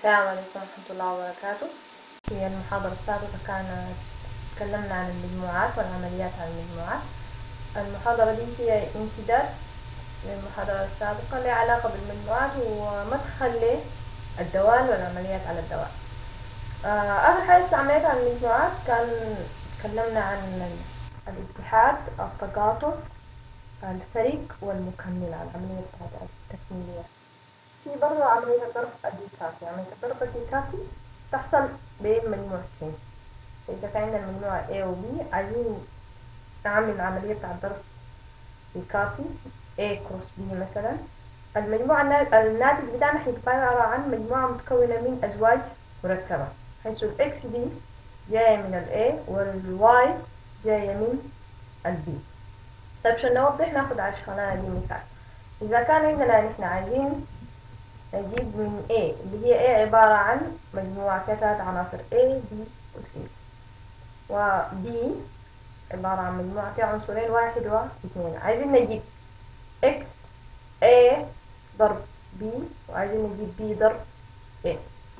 السلام عليكم ورحمة الله وبركاته في المحاضرة السابقة كان تكلمنا عن المجموعات والعمليات على المجموعات المحاضرة دي هي امتداد للمحاضرة السابقة لها علاقة بالمجموعات ومدخل للدوال والعمليات على الدوال آه، آخر حاجة في العمليات على المجموعات كان تكلمنا عن الاتحاد التقاطع الفريق والمكملة العملية بتاعت التكميلية في برضه عملية الضرب الديكافي عملية الضرب الديكافي تحصل بين مجموعتين إذا كان عندنا المجموعة A و B عايزين نعمل عملية بتاع ضرب ديكافي A كروس B مثلا المجموعة الناتج بتاعنا هيبقى عبارة عن مجموعة متكونة من أزواج مركبة حيث الإكس دي جاية من ال A والواي جاية من ال B طيب عشان نوضح ناخد على الشغلانة دي مثال إذا كان عندنا نحن عايزين نجيب من A اللي هي A عبارة عن مجموعة ثلاث عناصر A B و C و B عبارة عن مجموعة فيها عنصرين واحد واثنين عايزين نجيب X A ضرب B وعايزين نجيب B ضرب A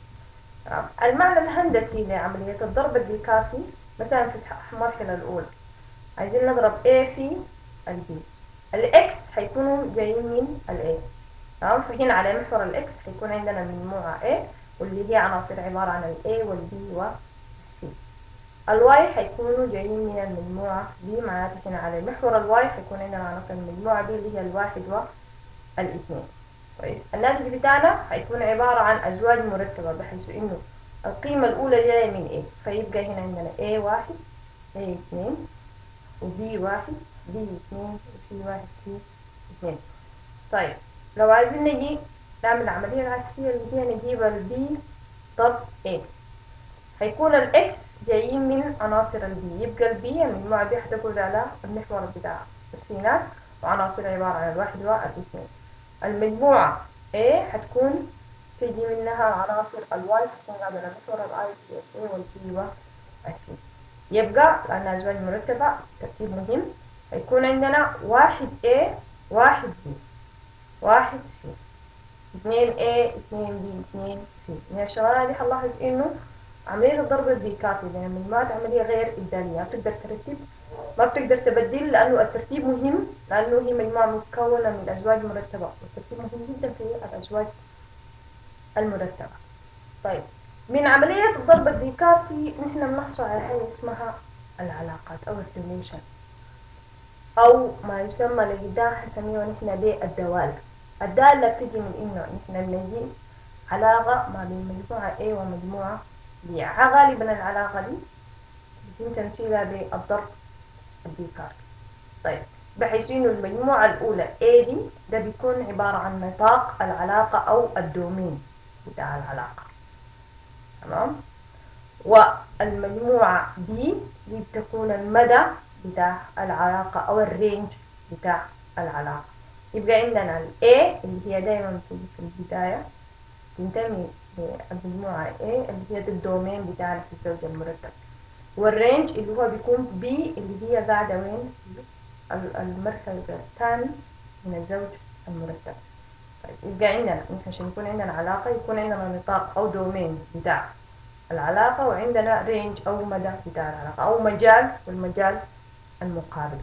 المعنى الهندسي لعملية الضرب الديكافي مثلا في المرحلة الأولى عايزين نضرب A في ال B الإكس هيكونوا جايين من ال A تمام فهنا على محور الإكس هيكون عندنا مجموعة A واللي هي عناصر عبارة عن ال A وال B وال C الواي هيكونوا جايين من المجموعة B معناته هنا على محور الواي هيكون عندنا عناصر المجموعة B اللي هي الواحد والاثنين كويس الناتج بتاعنا هيكون عبارة عن أزواج مركبة بحيث إنه القيمة الأولى جاية من A فيبقى هنا عندنا A واحد A اثنين و B واحد B اثنين و C واحد C اثنين طيب لو عايزين نجي نعمل العملية العكسية اللي هي نجيب ال B ضرب A هيكون ال X جايين من عناصر ال B يبقى ال B المجموعة دي هتكون على المحور بتاع السينات وعناصر عبارة عن الواحد والاثنين المجموعة A هتكون تيجي منها عناصر الواي هتكون على محور ال I A وال B وال C يبقى لأنها أزواج مرتبة ترتيب مهم هيكون عندنا واحد A واحد B واحد C اثنين A اثنين B اثنين C من الشغلانة دي هنلاحظ إنه عملية الضرب الديكافي بين المجموعات عملية غير إبدالية بتقدر ترتب ما بتقدر تبدل لأنه الترتيب مهم لأنه هي مجموعة مكونة من أزواج مرتبة والترتيب مهم جدا في الأزواج المرتبة طيب من عملية الضرب الديكافي نحن بنحصل على حاجة اسمها العلاقات أو الريليشن أو ما يسمى لقدام حنسميه نحن بالدوالة الدالة بتجي من إنه نحن بنجي علاقة ما بين مجموعة A ومجموعة B غالبا العلاقة دي بيتم تمثيلها بالضرب الديكافي طيب بحيث إنه المجموعة الأولى A دي ده بيكون عبارة عن نطاق العلاقة أو الدومين بتاع العلاقة تمام والمجموعة B دي بتكون المدى بتاع العلاقة أو الرينج بتاع العلاقة يبقى عندنا ال A اللي هي دايما في البداية تنتمي للمجموعة A اللي هي الدومين بتاعنا في الزوج المرتب والرينج اللي هو بيكون B اللي هي قاعدة وين المركز الثاني من الزوج المرتب طيب يبقى عندنا نحن عشان يكون عندنا علاقة يكون عندنا نطاق أو دومين بتاع العلاقة وعندنا رينج أو مدى بتاع العلاقة أو مجال والمجال المقابل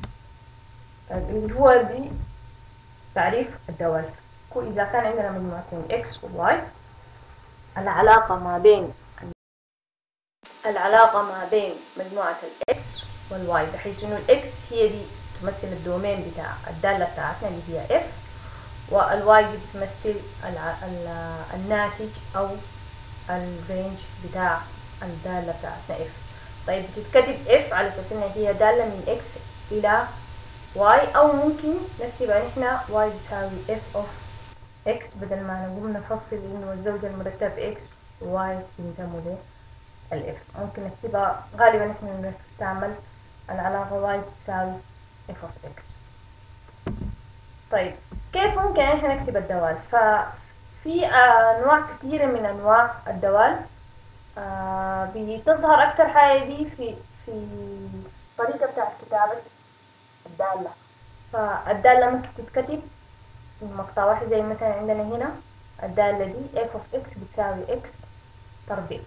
طيب اللي هو دي تعريف الدوال إذا كان عندنا مجموعتين X و Y العلاقة ما بين العلاقة ما بين مجموعة ال X وال Y بحيث إنه ال X هي دي تمثل الدومين بتاع الدالة بتاعتنا اللي هي F والواي دي بتمثل الناتج أو الرينج بتاع الدالة بتاعتنا F طيب بتتكتب F على أساس إنها هي دالة من X إلى Y أو ممكن نكتبها نحنا Y بتساوي F of X بدل ما نقوم نفصل إنه الزوج المرتب X و Y ينتموا ل ال F ممكن نكتبها غالبا نحن نستعمل العلاقة Y بتساوي F of X طيب كيف ممكن احنا نكتب الدوال ففي انواع كثيرة من انواع الدوال آه بتظهر اكتر حاجة دي في في الطريقة بتاعت كتابة الدالة فالدالة ممكن تتكتب في مقطع واحد زي مثلا عندنا هنا الدالة دي f of x بتساوي x تربيع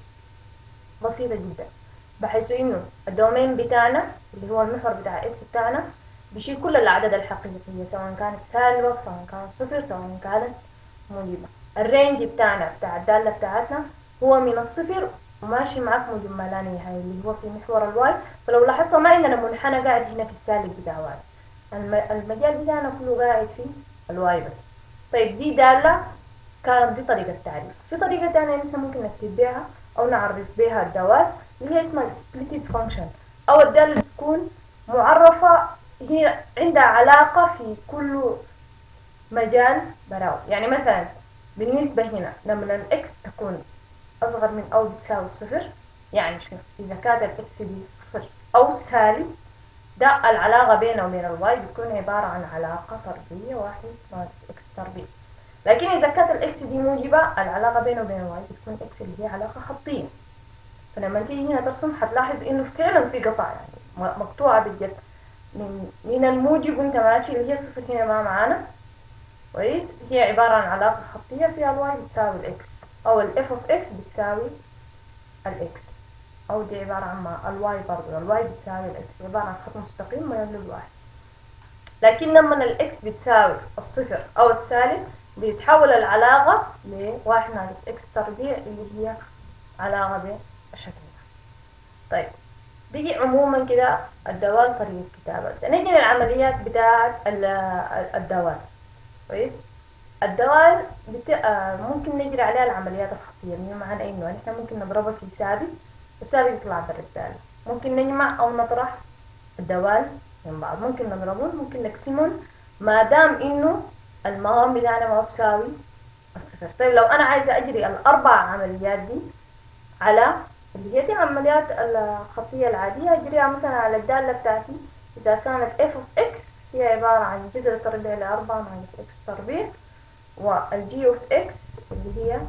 بسيطة جدا بحيث انه الدومين بتاعنا اللي هو المحور بتاع x بتاعنا بيشيل كل الأعداد الحقيقية سواء كانت سالبة سواء كانت صفر سواء كانت موجبة الرينج بتاعنا بتاع الدالة بتاعتنا هو من الصفر وماشي معاك موجب ما لا نهاية اللي هو في محور الواي فلو لاحظت ما عندنا منحنى قاعد هنا في السالب بتاع واي المجال بتاعنا كله قاعد في الواي بس طيب دي دالة كانت دي طريقة تعريف في طريقة تانية نحن ممكن نكتب بيها أو نعرف بها الدوال اللي هي اسمها splitted function أو الدالة تكون معرفة هي عندها علاقة في كل مجال براو يعني مثلا بالنسبة هنا لما الإكس تكون أصغر من أو بتساوي صفر يعني شنو إذا كانت الإكس دي صفر أو سالب ده العلاقة بينه وبين الواي بتكون عبارة عن علاقة طردية واحد ناقص إكس تربيع لكن إذا كانت الإكس دي موجبة العلاقة بينه وبين الواي بتكون إكس اللي هي علاقة خطية فلما تيجي هنا ترسم حتلاحظ إنه فعلا في قطع يعني مقطوعة بالجد من من الموجب وانت ماشي اللي هي صفر هنا ما معانا كويس هي عبارة عن علاقة خطية فيها الواي بتساوي الإكس أو الإف أوف إكس بتساوي الإكس أو دي عبارة عن ما الواي برضو الواي بتساوي الإكس عبارة عن خط مستقيم ميل للواحد لكن لما الإكس بتساوي الصفر أو السالب بيتحول العلاقة لواحد ناقص إكس تربيع اللي هي علاقة بالشكل ده طيب دي عموما كده الدوال طريقة كتابة نيجي للعمليات بتاعة الدوال كويس الدوال بت... آه ممكن نجري عليها العمليات الخطية بمعنى انه نحن ممكن نضربها في ثابت والثابت يطلع برا الدالة ممكن نجمع او نطرح الدوال من بعض ممكن نضربهم ممكن نقسمهم ما دام انه المقام بتاعنا ما بيساوي الصفر طيب لو انا عايزة اجري الاربع عمليات دي على اللي هي دي عمليات الخطية العادية اجريها مثلا على الدالة بتاعتي إذا كانت f of x هي عبارة عن جذر تربيع لأربعة ناقص x تربيع والجي of x اللي هي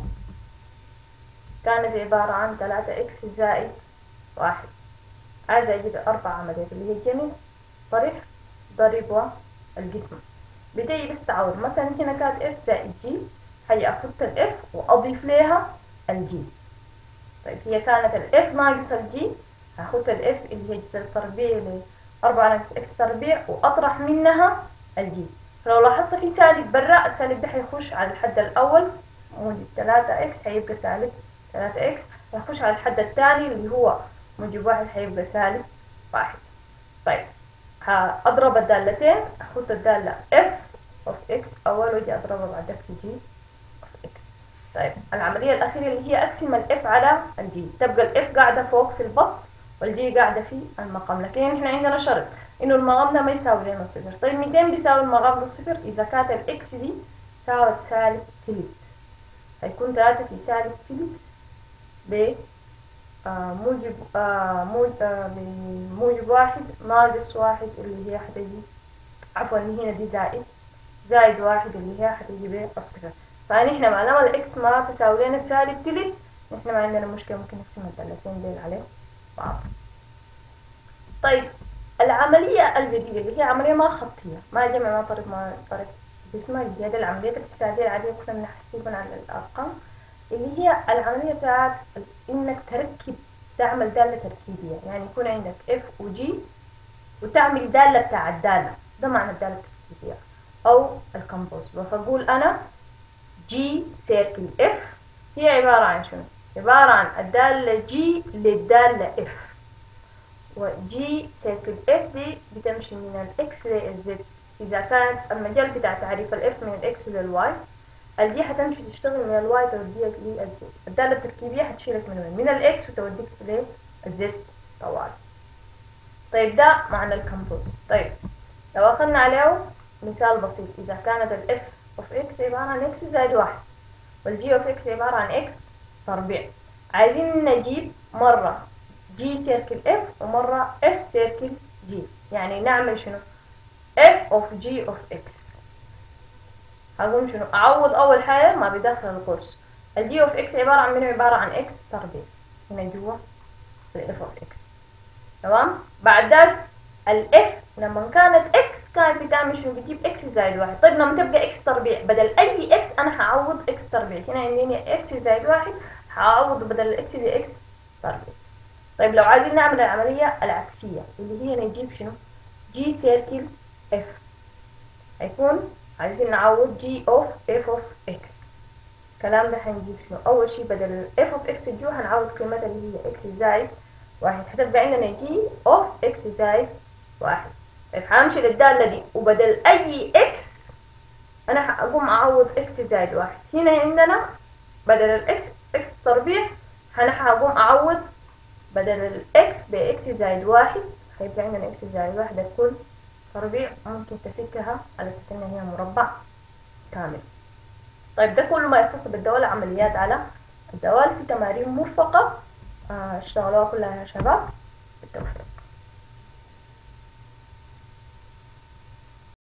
كانت عبارة عن ثلاثة x زائد واحد عايزة أجيب أربع عمليات اللي هي الجمع طرح ضرب والقسمة بتيجي بس تعوض مثلا هنا كانت f زائد g هي أخذت ال f وأضيف لها الجي طيب هي كانت ال f ناقص الجي هاخد ال f اللي هي جذر تربيع أربعة ناقص إكس تربيع وأطرح منها الجي فلو لاحظت في سالب برا السالب ده هيخش على الحد الأول موجب تلاتة إكس هيبقى سالب تلاتة إكس هيخش على الحد الثاني اللي هو موجب واحد هيبقى سالب واحد طيب هأضرب الدالتين أخد الدالة F of X أول وأجي أضربها بعدك في G of X طيب العملية الأخيرة اللي هي أقسم ال F على ال G تبقى ال F قاعدة فوق في البسط والجي قاعدة في المقام لكن احنا عندنا شرط انه المقام ده ما يساوي لنا صفر طيب 200 بيساوي المقام ده صفر اذا كانت الاكس دي ساوت سالب تلت هيكون 3 في سالب تلت ب آه موجب آه موجب, آه بموجب واحد ناقص واحد اللي هي حتجي عفوا اللي هنا دي زائد زائد واحد اللي هي حتجي بالصفر فنحن معلومة الاكس ما تساوي لنا سالب تلت نحن ما عندنا مشكلة ممكن نقسم الدالتين ديل عليه بعض طيب العملية الجديدة اللي هي عملية ما خطية ما جمع ما طرف ما طرف اسمها اللي هي العمليات الاقتصادية العادية كنا بنحسبها على الأرقام اللي هي العملية بتاعت إنك تركب تعمل دالة تركيبية يعني يكون عندك اف وجي وتعمل دالة بتاع الدالة ده معنى الدالة التركيبية أو الكمبوز فأقول أنا جي سيركل اف هي عبارة عن شنو؟ عبارة عن الدالة جي للدالة اف وجي سيركل اف دي بتمشي من الاكس للزد إذا كان المجال بتاع تعريف الاف من الاكس للواي الجي هتمشي تشتغل من الواي توديك للزد الدالة التركيبية هتشيلك من وين؟ من الاكس وتوديك للزد طوال طيب ده معنى الكمبوز طيب لو أخذنا عليه مثال بسيط إذا كانت الاف اوف اكس عبارة عن اكس زائد واحد والجي اوف اكس عبارة عن اكس تربيع عايزين نجيب مرة جي سيركل اف ومرة اف سيركل جي يعني نعمل شنو اف اوف جي اوف اكس هقوم شنو اعوض اول حاجة ما بداخل القوس الجي اوف اكس عبارة عن منو عبارة عن اكس تربيع هنا جوا الاف اوف اكس تمام بعد ذاك الاف لما كانت اكس كانت بتعمل شنو بتجيب اكس زائد واحد طيب لما تبقى اكس تربيع بدل اي اكس انا هعوض اكس تربيع هنا عندي اكس زائد واحد هعوض بدل الاكس دي اكس تربيع طيب لو عايزين نعمل العملية العكسية اللي هي نجيب شنو جي سيركل اف هيكون عايزين نعوض جي اوف اف اوف اكس الكلام ده هنجيب شنو اول شي بدل اف اوف اكس جو هنعوض قيمتها اللي هي اكس زائد واحد هتبقى عندنا جي اوف اكس زائد واحد طيب همشي للدالة دي وبدل اي اكس انا هقوم اعوض اكس زائد واحد هنا عندنا بدل الاكس اكس تربيع انا هقوم اعوض بدل الاكس باكس زائد واحد هيبقى عندنا اكس زائد واحد تكون تربيع ممكن تفكها على اساس انها هي مربع كامل طيب ده كله ما يختص بالدوال عمليات على الدوال في تمارين مرفقة اشتغلوها كلها يا شباب بالتوفيق